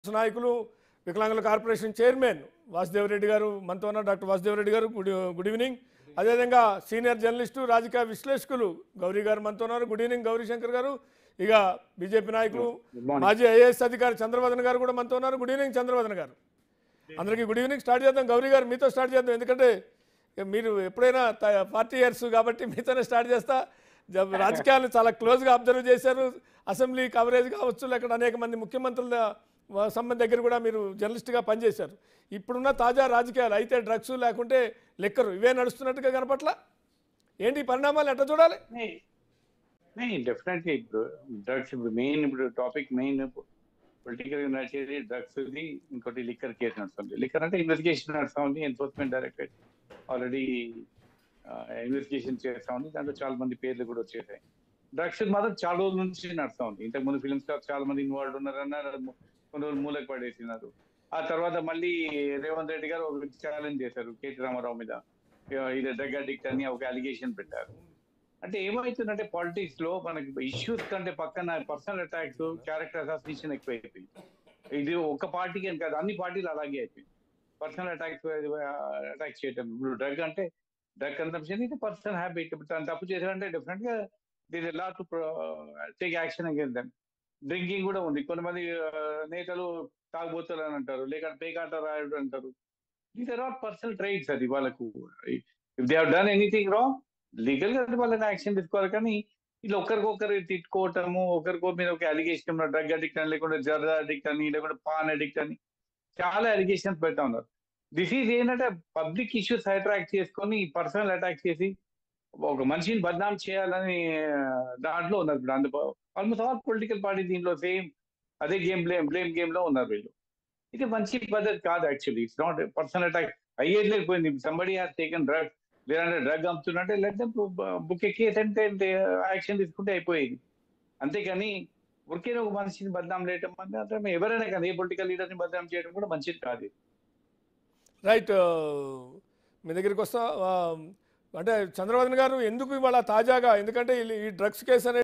నాయకులు వికలాంగుల corporation chairman Vasudev Reddy గారు మనతో ఉన్నారు doctor Vasudev Reddy garu good good evening అదేవిధంగా సీనియర్ జర్నలిస్టు రాజకీయ విశ్లేషకులు గౌరీ గారు మనతో ఉన్నారు గుడ్ ఈవినింగ్ గౌరీ శంకర్ గారు ఇక బీజేపీ నాయకులు మాజీ ఐఏఎస్ అధికారి చంద్రవదన్ గారు కూడా మనతో ఉన్నారు గుడ్ ఈవినింగ్ చంద్రవదన్ గారు అందరికీ గుడ్ ఈవినింగ్ స్టార్ట్ చేద్దాం గౌరీ గారు మీతో స్టార్ట్ చేద్దాం ఎందుకంటే ఇక మీరు ఎప్పుడైనా త- పార్టీ ఇయర్స్ కాబట్టి మీతోనే స్టార్ట్ చేస్తా జ- రాజకీయాలు చాలా క్లోజ్గా అబ్జర్వ్ చేశారు అసెంబ్లీ కవరేజ్ కావచ్చు లేకపోతే అనేక మంది ముఖ్యమంత్రుల వ- సంబంధ దగ్గర కూడా మీరు జర్నలిస్ట్గా పనిచేశారు ఇప్పుడున్న తాజా రాజకీయాలు అయితే డ్రగ్స్ లేకుంటే లెక్కరు ఇవే నడుస్తున్నట్టుగా కనపట్ల ఏంటి ఈ పరిణామాలు ఎట్లా చూడాలి డెఫినెట్లీ ఇప్పుడు డ్రగ్స్ ఇప్పుడు మెయిన్ ఇప్పుడు టాపిక్ మెయిన్ పొలిటికల్ నడిచేది డ్రగ్స్ ఇది ఇంకోటి లిక్కర్ కేసు నడుస్తుంది లిక్కర్ అంటే ఇన్వెస్టిగేషన్ నడుస్తా ఉంది ఎన్ఫోర్స్మెంట్ డైరెక్టరేట్ ఆల్రెడీ ఇన్వెస్టిగేషన్ చేస్తా ఉంది దాంట్లో చాలా మంది పేర్లు కూడా వచ్చేసాయి డ్రగ్స్ మాత్రం చాలా రోజుల నుంచి నడుస్తా ఉంది ఇంతకు ముందు ఫిల్మ్స్ లో చాలా మంది ఇన్వాల్వ్ ఉన్నారన్నారు కొన్ని రోజులు మూలకు పడేసినారు ఆ తర్వాత మళ్ళీ రేవంత్ రెడ్డి గారు ఒక ఛాలెంజ్ చేశారు కేటీ రామారావు మీద ఇది డ్రగ్ అడిక్ట్ అని ఒక అలిగేషన్ పెట్టారు అంటే ఏమవుతుందంటే పాలిటిక్స్ లో మనకి ఇష్యూస్ కంటే పక్కన పర్సనల్ అటాక్స్ క్యారెక్టర్ అసాసినేషన్ ఎక్కువైపోయింది ఇది ఒక పార్టీకి అని కాదు అన్ని పార్టీలు అలాగే అయిపోయింది పర్సనల్ అటాక్స్ అటాక్ చేయటం ఇప్పుడు డ్రగ్ అంటే డ్రగ్ కన్సంప్షన్ ఇది పర్సనల్ హ్యాబిట్ ఇప్పుడు తను తప్పు చేశారంటే డిఫరెంట్ గా దీని లా to take action against them drinking కూడా ఉంది కొంతమంది ఆ, నేతలు తాగుబోతులు అని అంటారు లేక పేకాట రాయడం అంటారు these are not personal traits అది వాళ్ళకు if they have done anything wrong legal గా వాళ్ళని యాక్షన్ తీసుకోవాలి కానీ ఇలా ఒకరికొకరు తిట్టుకోవటము ఒకరికో మీద ఒక అలిగేషన్ డ్రగ్ అడిక్ట్ అని లేకుంటే జర్ద అడిక్ట్ అని లేకుంటే పాన్ అడిక్ట్ అని చాలా అలిగేషన్స్ పెడతా ఉన్నారు దిస్ ఈజ్ ఏంటంటే పబ్లిక్ ఇష్యూస్ అట్రాక్ట్ చేసుకొని పర్సనల్ అటాక్ చేసి ఒక మనిషిని బద్నాం చేయాలని ఆ, దాంట్లో ఉన్నారు ఇప్పుడు అందులో ఆల్మోస్ట్ ఆల్ పొలిటికల్ పార్టీ దీంట్లో సేమ్ అదే గేమ్ బ్లేమ్ బ్లేమ్ గేమ్ లో ఉన్నారు వీళ్ళు ఇది మంచి పద్ధతి కాదు actually it's not personal attack అయ్యేది లేకపోయింది సంబడి హాస్ టేకన్ డ్రగ్ లేదంటే డ్రగ్ అమ్ముతున్నట్టే లేదంటే బుక్ కేసు అంటే యాక్షన్ తీసుకుంటే అయిపోయేది అంతేకాని ఉరికే ఒక మనిషిని బద్నాం చేయటం అంటే అంటే ఎవరైనా కానీ ఏ పొలిటికల్ లీడర్ని బద్నాం చేయడం కూడా మంచిది కాదు రైట్ మీ దగ్గరికి వస్తా ఆ, అంటే చంద్రబాబు గారు ఎందుకు ఇవాళ తాజాగా ఎందుకంటే ఈ- ఈ డ్రగ్స్ కేసు అనేది